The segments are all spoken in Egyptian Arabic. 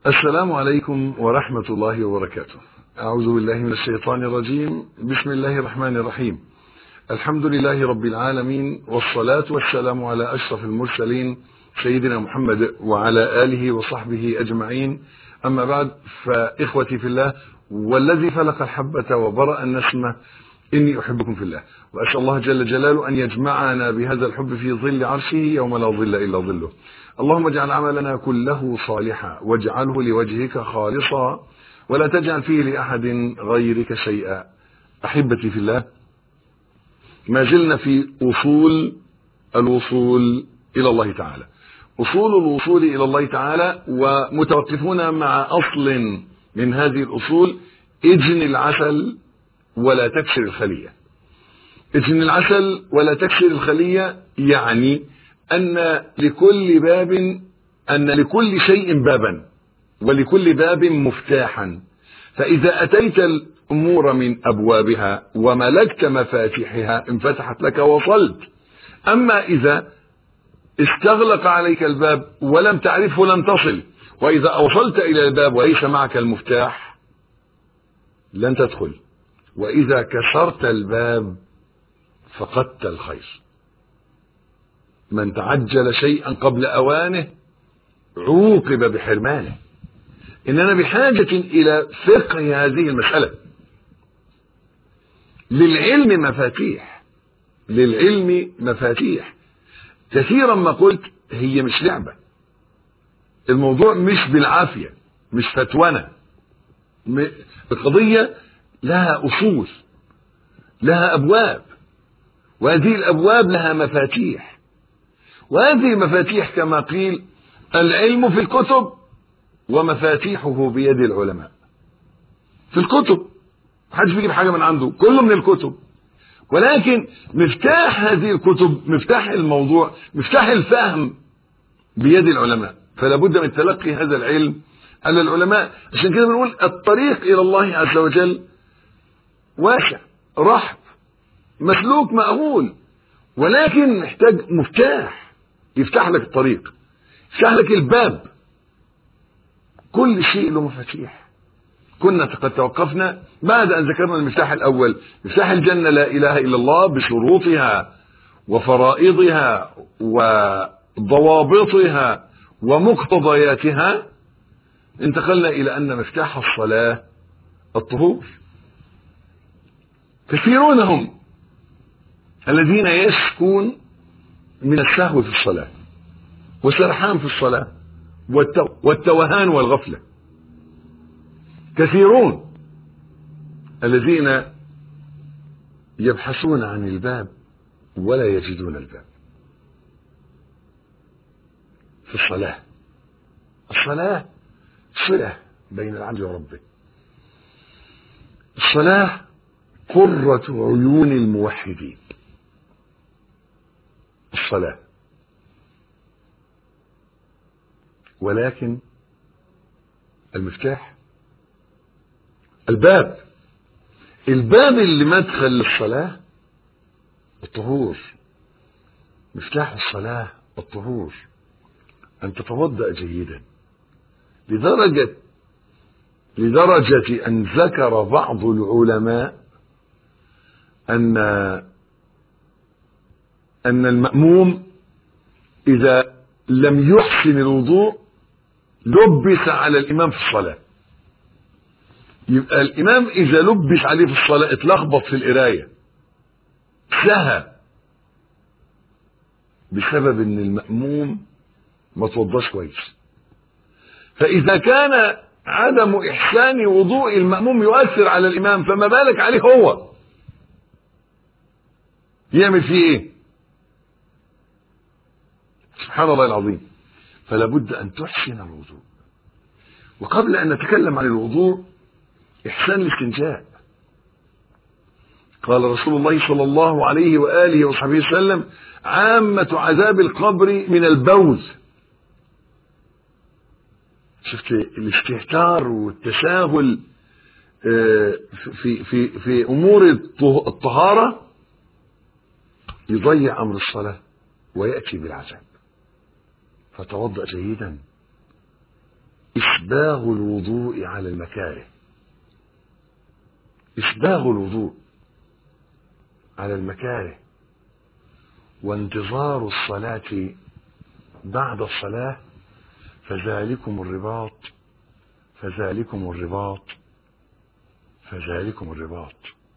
السلام عليكم ورحمة الله وبركاته أعوذ بالله من الشيطان الرجيم بسم الله الرحمن الرحيم الحمد لله رب العالمين والصلاة والسلام على أشرف المرسلين سيدنا محمد وعلى آله وصحبه أجمعين أما بعد فإخوتي في الله والذي فلق الحبة وبرأ النسمة إني أحبكم في الله وأسأل الله جل جلاله أن يجمعنا بهذا الحب في ظل عرشه يوم لا ظل إلا ظله اللهم اجعل عملنا كله صالحا واجعله لوجهك خالصا ولا تجعل فيه لأحد غيرك شيئا أحبتي في الله ما زلنا في أصول الوصول إلى الله تعالى أصول الوصول إلى الله تعالى ومتوقفون مع أصل من هذه الأصول اجن العسل ولا تكسر الخلية اجن العسل ولا تكسر الخلية يعني أن لكل باب أن لكل شيء بابا ولكل باب مفتاحا فإذا أتيت الأمور من أبوابها وملكت مفاتيحها انفتحت لك وصلت أما إذا استغلق عليك الباب ولم تعرفه لم تصل وإذا وصلت إلى الباب وليس معك المفتاح لن تدخل وإذا كسرت الباب فقدت الخير من تعجل شيئا قبل أوانه عوقب بحرمانه إننا بحاجة إلى فقه هذه المسألة للعلم مفاتيح للعلم مفاتيح كثيرا ما قلت هي مش لعبة الموضوع مش بالعافية مش فتونة القضية لها أصول لها أبواب وهذه الأبواب لها مفاتيح وهذه المفاتيح كما قيل العلم في الكتب ومفاتيحه بيد العلماء في الكتب محدش بيجيب حاجة من عنده كله من الكتب ولكن مفتاح هذه الكتب مفتاح الموضوع مفتاح الفهم بيد العلماء فلا بد من تلقي هذا العلم على العلماء عشان كده بنقول الطريق الى الله عز وجل واسع رحب مسلوك مأهول ولكن محتاج مفتاح يفتح لك الطريق يفتح لك الباب كل شيء له مفاتيح كنا قد توقفنا بعد أن ذكرنا المفتاح الأول مفتاح الجنة لا إله إلا الله بشروطها وفرائضها وضوابطها ومقتضياتها انتقلنا إلى أن مفتاح الصلاة الطهور كثيرون هم الذين يشكون من السهو في الصلاة والسرحان في الصلاة والتوهان والغفلة كثيرون الذين يبحثون عن الباب ولا يجدون الباب في الصلاة الصلاة صلة بين العبد وربه الصلاة قرة عيون الموحدين الصلاة ولكن المفتاح الباب الباب اللي مدخل للصلاة الطهور مفتاح الصلاة الطهور أن تتوضأ جيدا لدرجة لدرجة أن ذكر بعض العلماء أن أن المأموم إذا لم يحسن الوضوء لبس على الإمام في الصلاة يبقى الإمام إذا لبس عليه في الصلاة اتلخبط في القراية سهى بسبب ان المأموم ما توضاش كويس فإذا كان عدم إحسان وضوء المأموم يؤثر على الإمام فما بالك عليه هو يعمل فيه ايه سبحان الله العظيم فلا بد أن تحسن الوضوء وقبل أن نتكلم عن الوضوء إحسان الاستنجاء قال رسول الله صلى الله عليه وآله وصحبه وسلم عامة عذاب القبر من البول شفت الاستهتار والتساهل في في في امور الطهاره يضيع امر الصلاه وياتي بالعذاب فتوضا جيدا إسباغ الوضوء على المكاره إسباغ الوضوء على المكاره وانتظار الصلاة بعد الصلاة فذلكم الرباط فذلكم الرباط فذلكم الرباط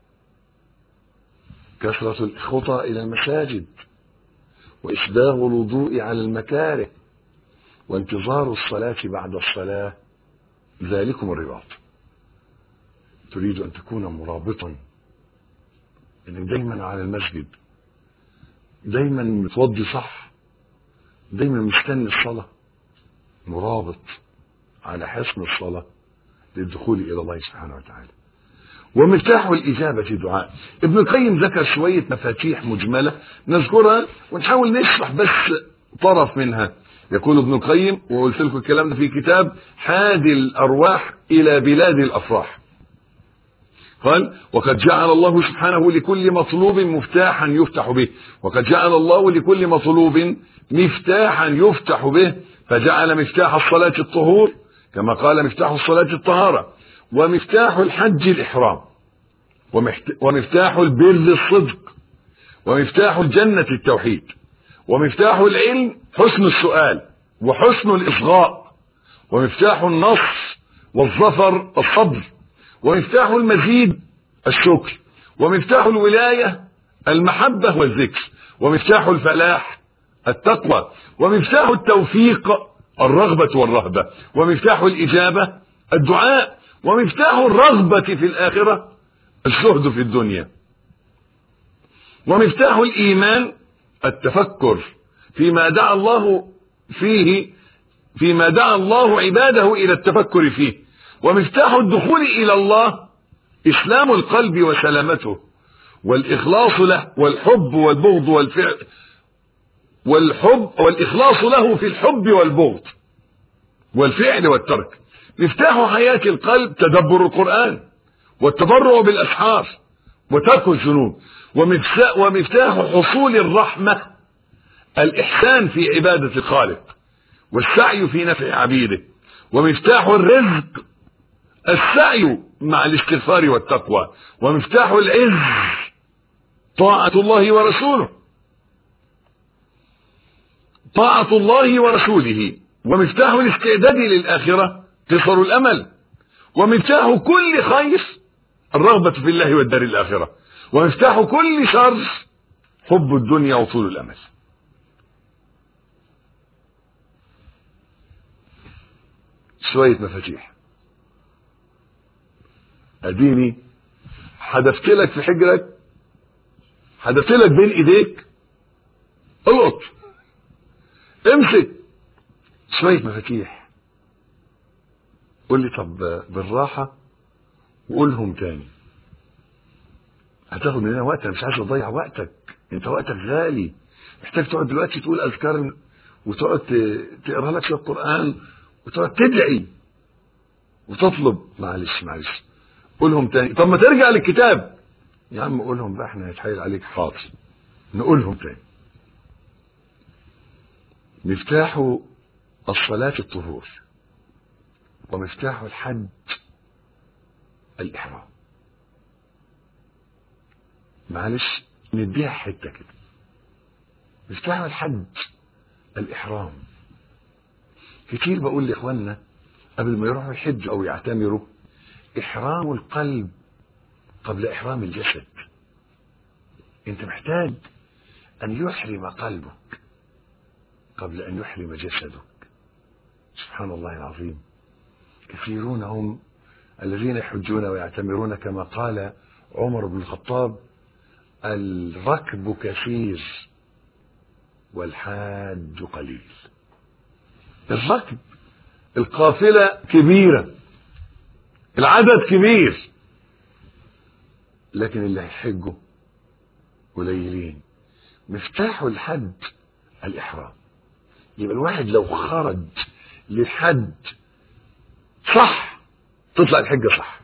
كثرة الخطى إلى المساجد وإسباغ الوضوء على المكاره وانتظار الصلاة بعد الصلاة ذلكم الرباط تريد أن تكون مرابطا انك دايما على المسجد دايما متوضي صح دايما مستني الصلاة مرابط على حسن الصلاة للدخول إلى الله سبحانه وتعالى ومفتاح الإجابة دعاء ابن القيم ذكر شوية مفاتيح مجملة نذكرها ونحاول نشرح بس طرف منها يقول ابن القيم وقلت لكم الكلام ده في كتاب حادي الأرواح إلى بلاد الأفراح قال وقد جعل الله سبحانه لكل مطلوب مفتاحا يفتح به وقد جعل الله لكل مطلوب مفتاحا يفتح به فجعل مفتاح الصلاة الطهور كما قال مفتاح الصلاة الطهارة ومفتاح الحج الإحرام ومفتاح البر الصدق ومفتاح الجنة التوحيد ومفتاح العلم حسن السؤال وحسن الإصغاء ومفتاح النصر والظفر الصبر ومفتاح المزيد الشكر ومفتاح الولاية المحبة والذكر ومفتاح الفلاح التقوى ومفتاح التوفيق الرغبة والرهبة ومفتاح الإجابة الدعاء ومفتاح الرغبة في الآخرة الزهد في الدنيا ومفتاح الإيمان التفكر فيما دعا الله فيه فيما دعا الله عباده إلى التفكر فيه ومفتاح الدخول إلى الله إسلام القلب وسلامته والإخلاص له والحب والبغض والفعل والحب والإخلاص له في الحب والبغض والفعل والترك مفتاح حياة القلب تدبر القرآن والتضرع بالأسحار وترك الذنوب ومفتاح حصول الرحمة الإحسان في عبادة الخالق والسعي في نفع عبيده ومفتاح الرزق السعي مع الاستغفار والتقوى ومفتاح العز طاعة الله ورسوله طاعة الله ورسوله ومفتاح الاستعداد للآخرة قصر الأمل ومفتاح كل خير الرغبة في الله والدار الآخرة ومفتاح كل شر حب الدنيا وطول الأمل شوية مفاتيح اديني حدفت لك في حجرك حدفت لك بين ايديك القط امسك شوية مفاتيح قول لي طب بالراحة وقولهم تاني هتاخد مننا وقت انا مش عايز اضيع وقتك انت وقتك غالي محتاج تقعد دلوقتي تقول اذكار وتقعد تقرا لك شويه قران وتقعد تدعي وتطلب معلش معلش قولهم تاني طب ما ترجع للكتاب يا عم قولهم بقى احنا هيتحايل عليك حاضر نقولهم تاني مفتاح الصلاة الطهور ومفتاح الحج الإحرام معلش نديها حتة كده مفتاح الحج الإحرام كتير بقول لإخواننا قبل ما يروحوا يحجوا أو يعتمروا إحرام القلب قبل إحرام الجسد أنت محتاج أن يحرم قلبك قبل أن يحرم جسدك سبحان الله العظيم كثيرون هم الذين يحجون ويعتمرون كما قال عمر بن الخطاب الركب كثير والحاج قليل الركب القافلة كبيرة العدد كبير لكن اللي هيحجوا قليلين مفتاح الحج الإحرام يبقى الواحد لو خرج للحج صح تطلع الحجة صح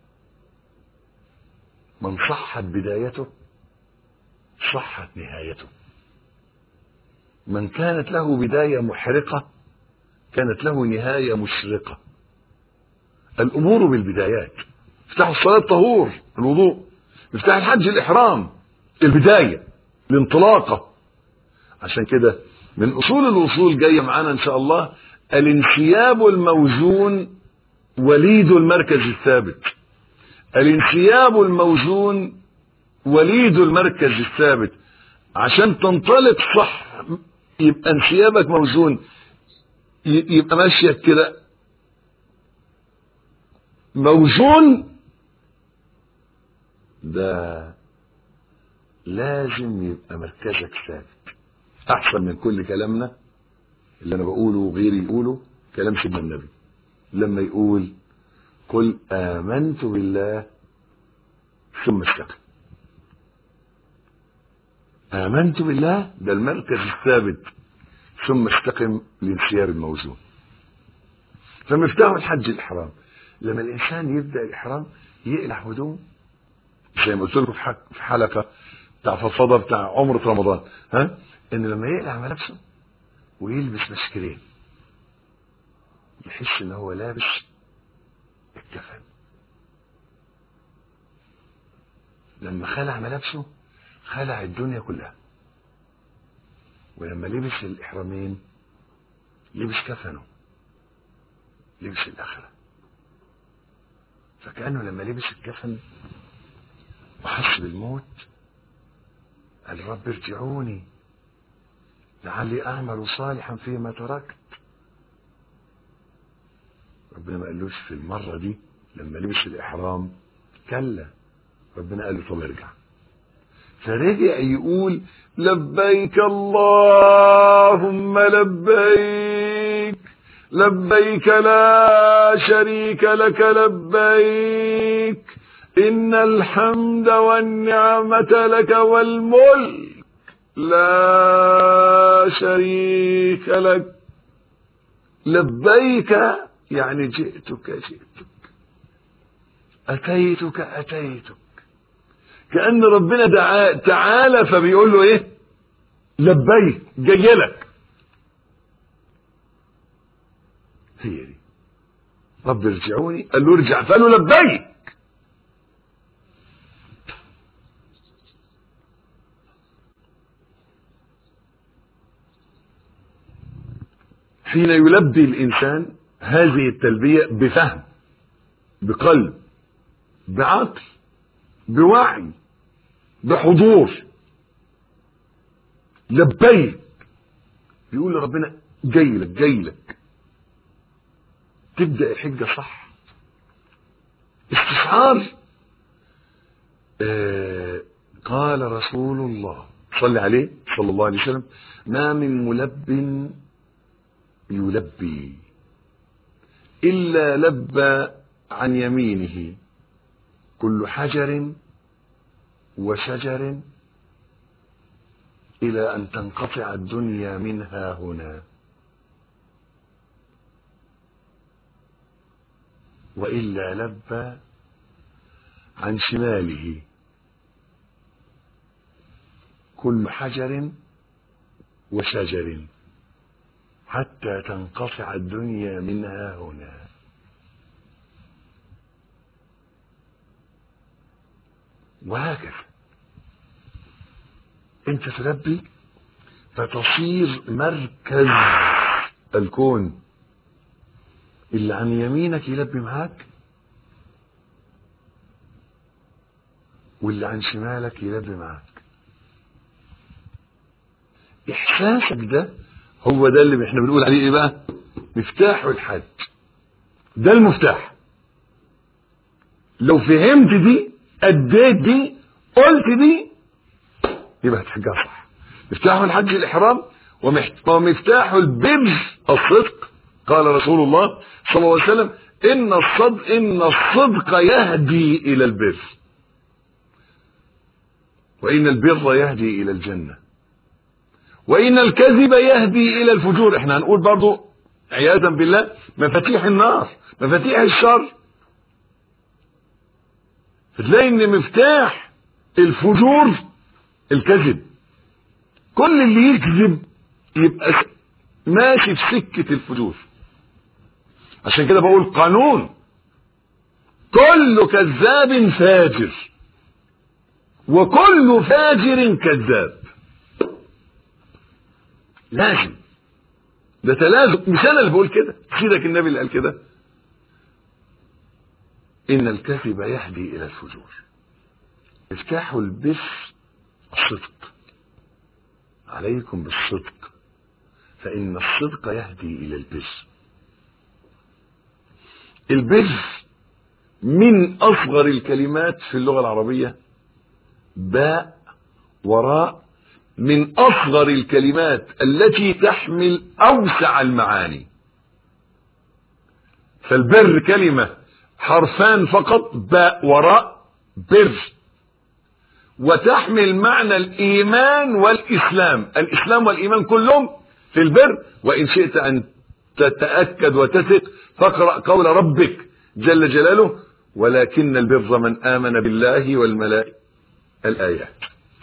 من صحت بدايته صحت نهايته من كانت له بداية محرقة كانت له نهاية مشرقة الأمور بالبدايات مفتاح الصلاة طهور الوضوء مفتاح الحج الإحرام البداية الانطلاقة عشان كده من أصول الوصول جاية معانا إن شاء الله الانسياب الموزون وليد المركز الثابت الانسياب الموزون وليد المركز الثابت عشان تنطلق صح يبقى انسيابك موزون يبقى ماشية كده موزون ده لازم يبقى مركزك ثابت احسن من كل كلامنا اللي انا بقوله وغيري يقوله كلام سيدنا النبي لما يقول قل امنت بالله ثم استقم امنت بالله ده المركز الثابت ثم استقم لانسياب الموزون فمفتاح الحج الاحرام لما الانسان يبدا الاحرام يقلع هدوم زي ما قلت لكم في حلقه بتاع فضفضه بتاع عمره رمضان ها ان لما يقلع ملابسه ويلبس مسكرين يحس ان هو لابس الكفن لما خلع ملابسه خلع الدنيا كلها ولما لبس الإحرامين لبس كفنه لبس الآخرة فكأنه لما لبس الكفن وحس بالموت قال رب ارجعوني لعلي أعمل صالحا فيما تركت ربنا ما قالوش في المرة دي لما لبس الإحرام كلا ربنا قال له طب ارجع فرجع يقول لبيك اللهم لبيك لبيك لا شريك لك لبيك إن الحمد والنعمة لك والملك لا شريك لك لبيك يعني جئتك جئتك أتيتك أتيتك كأن ربنا دعا تعالى فبيقول له ايه لبيك جاي لك هي دي رب ارجعوني قال له ارجع فقال له لبيك حين يلبي الإنسان هذه التلبية بفهم بقلب بعقل بوعي بحضور لبيك يقول لربنا جاي لك جاي لك تبدا الحجه صح استشعار آه قال رسول الله صلى عليه صلى الله عليه وسلم ما من ملب يلبي الا لبى عن يمينه كل حجر وشجر إلى أن تنقطع الدنيا منها هنا وإلا لبى عن شماله كل حجر وشجر حتى تنقطع الدنيا منها هنا وهكذا انت تلبي فتصير مركز الكون اللي عن يمينك يلبي معاك واللي عن شمالك يلبي معاك احساسك ده هو ده اللي احنا بنقول عليه ايه بقى مفتاح الحج ده المفتاح لو فهمت دي اديت دي قلت دي يبقى هتحجها صح مفتاح الحج الاحرام ومفتاح البر الصدق قال رسول الله صلى الله عليه وسلم ان الصدق ان الصدق يهدي الى البر وان البر يهدي الى الجنه وان الكذب يهدي الى الفجور احنا هنقول برضو عياذا بالله مفاتيح النار مفاتيح الشر فتلاقي ان مفتاح الفجور الكذب كل اللي يكذب يبقى ماشي في سكة الفجور عشان كده بقول قانون كل كذاب فاجر وكل فاجر كذاب لازم ده تلازم مش انا اللي بقول كده سيدك النبي اللي قال كده ان الكذب يهدي الى الفجور مفتاح البث الصدق عليكم بالصدق فان الصدق يهدي الى البر البر من اصغر الكلمات في اللغه العربيه باء وراء من اصغر الكلمات التي تحمل اوسع المعاني فالبر كلمه حرفان فقط باء وراء بر وتحمل معنى الايمان والاسلام الاسلام والايمان كلهم في البر وان شئت ان تتاكد وتثق فاقرا قول ربك جل جلاله ولكن البر من امن بالله والملائكه الايات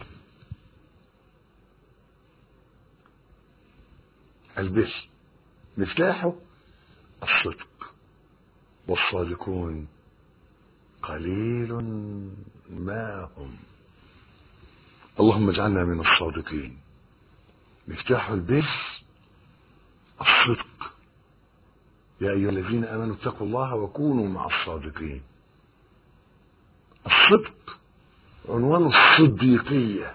البر مفتاحه الصدق والصادقون قليل ما هم اللهم اجعلنا من الصادقين مفتاح البر الصدق يا ايها الذين امنوا اتقوا الله وكونوا مع الصادقين الصدق عنوان الصديقيه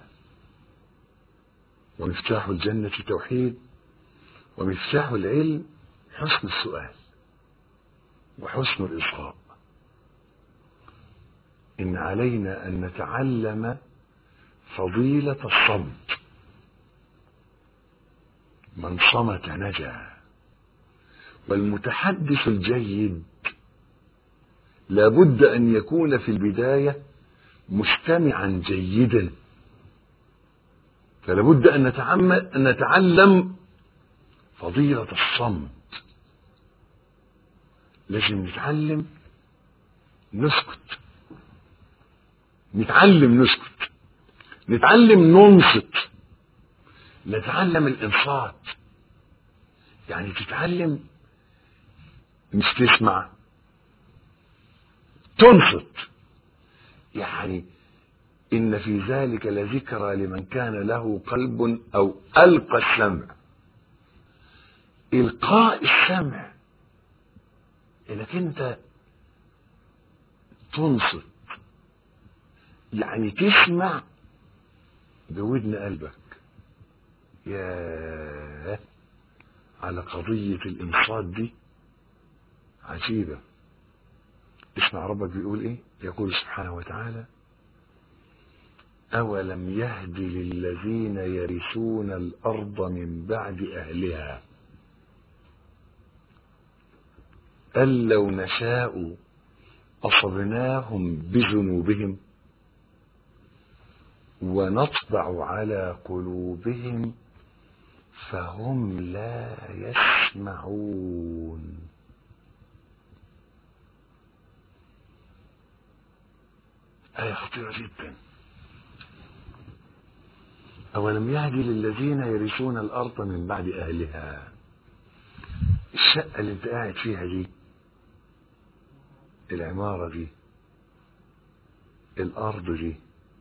ومفتاح الجنه توحيد ومفتاح العلم حسن السؤال وحسن الإصغاء إن علينا أن نتعلم فضيلة الصمت من صمت نجا والمتحدث الجيد لابد أن يكون في البداية مستمعا جيدا فلابد أن أن نتعلم فضيلة الصمت لازم نتعلم نسكت نتعلم نسكت نتعلم ننصت نتعلم الانصات يعني تتعلم مش تسمع تنصت يعني ان في ذلك لذكرى لمن كان له قلب او القى السمع القاء السمع انك انت تنصت يعني تسمع بودن قلبك يا على قضية الإنصات دي عجيبة اسمع ربك بيقول ايه يقول سبحانه وتعالى أولم يهد للذين يرثون الأرض من بعد أهلها أن لو نشاء أصبناهم بذنوبهم ونطبع على قلوبهم فهم لا يسمعون آية خطيرة جدا أولم يهدي للذين يرثون الأرض من بعد أهلها الشقة اللي أنت قاعد فيها دي العمارة دي الأرض دي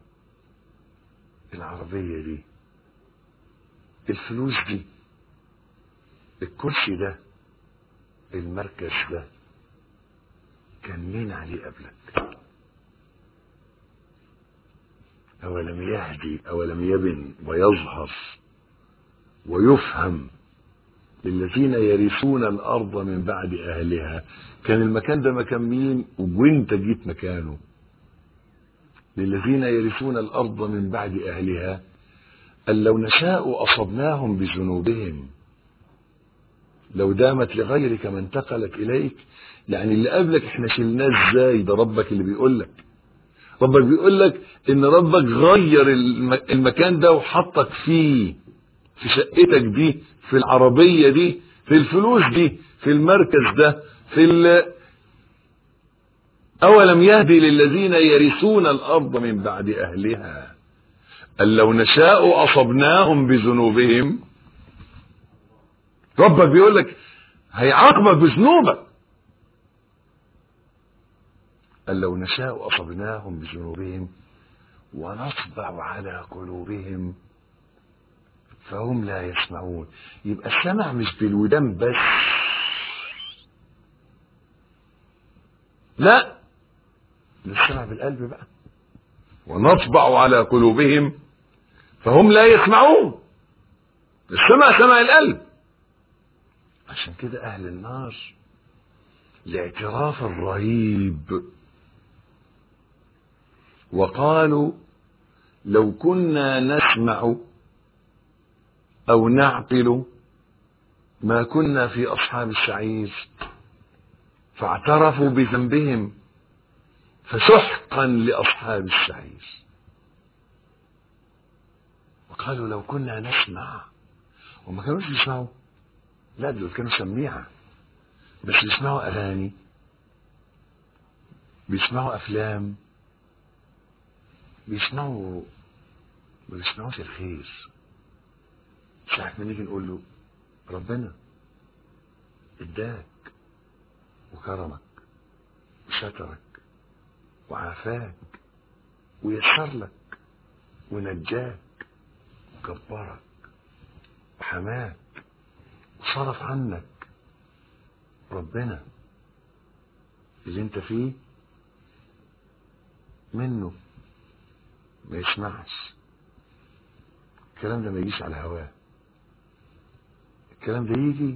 العربية دي الفلوس دي الكرسي ده المركز ده كان مين عليه قبلك أولم يهدي أولم يبن ويظهر ويفهم للذين يرثون الأرض من بعد أهلها كان المكان ده مكان مين وانت جيت مكانه للذين يرثون الأرض من بعد أهلها أن لو نشاء أصبناهم بذنوبهم لو دامت لغيرك ما انتقلت إليك يعني اللي قبلك احنا شلناه ازاي ده ربك اللي بيقول لك ربك بيقول لك ان ربك غير المكان ده وحطك فيه في شقتك دي في العربية دي في الفلوس دي في المركز ده في ال أولم يهدي للذين يرثون الأرض من بعد أهلها أن لو نشاء أصبناهم بذنوبهم ربك بيقول لك هيعاقبك بذنوبك قال لو نشاء أصبناهم بذنوبهم ونطبع على قلوبهم فهم لا يسمعون يبقى السمع مش بالودان بس لا ده السمع بالقلب بقى ونطبع على قلوبهم فهم لا يسمعون السمع سمع القلب عشان كده اهل النار الاعتراف الرهيب وقالوا لو كنا نسمع او نعقل ما كنا في اصحاب السعير فاعترفوا بذنبهم فسحقا لاصحاب السعير وقالوا لو كنا نسمع وما كانوش بيسمعوا لا دول كانوا سميعة بس بيسمعوا أغاني بيسمعوا أفلام بيسمعوا ما بيسمعوش الخير ساعة ما نيجي نقول له ربنا اداك وكرمك وسترك وعافاك ويسر لك ونجاك وكبرك وحماك وصرف عنك ربنا اللي انت فيه منه ما يسمعش الكلام ده ما يجيش على هواه الكلام ده يجي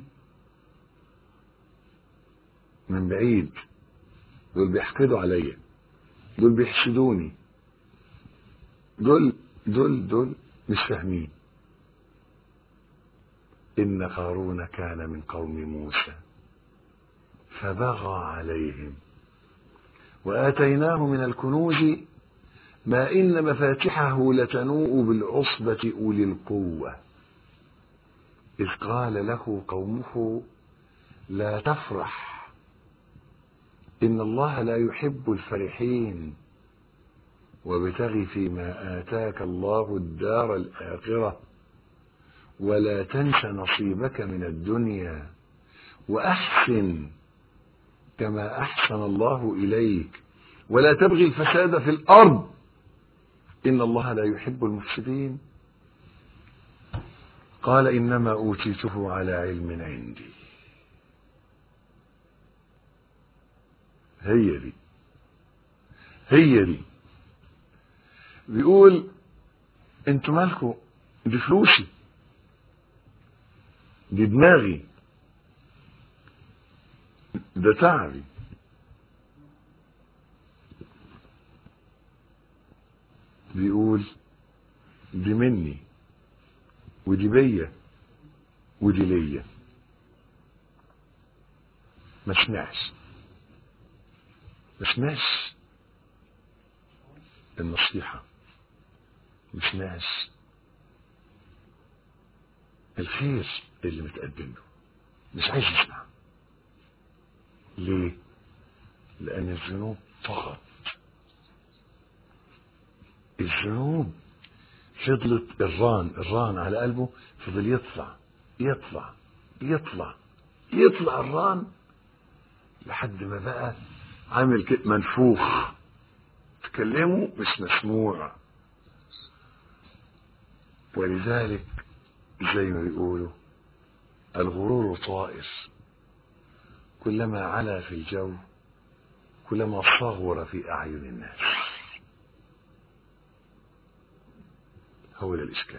من بعيد دول بيحقدوا عليا دول بيحسدوني دول دول دول مش فاهمين إن قارون كان من قوم موسى فبغى عليهم وآتيناه من الكنوز ما إن مفاتحه لتنوء بالعصبة أولي القوة إذ قال له قومه لا تفرح إن الله لا يحب الفرحين وابتغ فيما آتاك الله الدار الآخرة ولا تنس نصيبك من الدنيا وأحسن كما أحسن الله إليك ولا تبغي الفساد في الأرض إن الله لا يحب المفسدين قال إنما أوتيته على علم عندي هي دي هي دي بيقول انتوا مالكوا دي فلوسي دي دماغي ده تعبي بيقول دي مني ودي بيا ودي ليا ما سمعش ما سمعش النصيحة ما سمعش الخير اللي متقدم له مش عايز يسمع ليه لأن الذنوب طغت الذنوب فضلت الران الران على قلبه فضل يطلع يطلع يطلع يطلع الران لحد ما بقى عامل كده منفوخ تكلمه مش مسموع ولذلك زي ما بيقولوا الغرور طائر كلما علا في الجو كلما صغر في أعين الناس هو ده الإشكال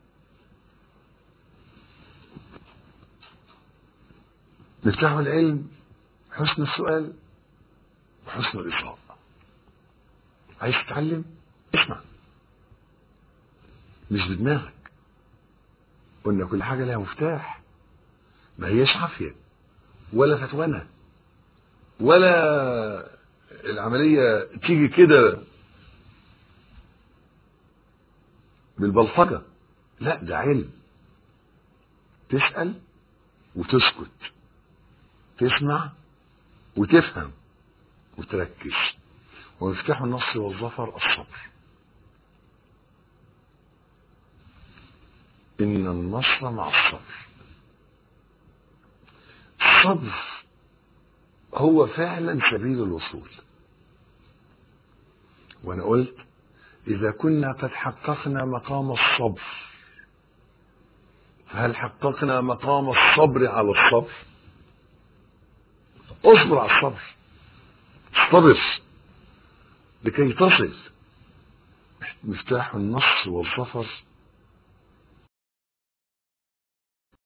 مفتاح العلم حسن السؤال وحسن الإصغاء عايز تتعلم اسمع مش بدماغك قلنا كل حاجة لها مفتاح ما هيش عافية ولا فتوانة ولا العملية تيجي كده بالبلطجة لا ده علم تسأل وتسكت تسمع وتفهم وتركز ومفتاح النصر والظفر الصبر إن النصر مع الصبر الصبر هو فعلا سبيل الوصول وأنا قلت إذا كنا قد حققنا مقام الصبر فهل حققنا مقام الصبر على الصبر اصبر على الصبر اصطبر لكي تصل مفتاح النصر والظفر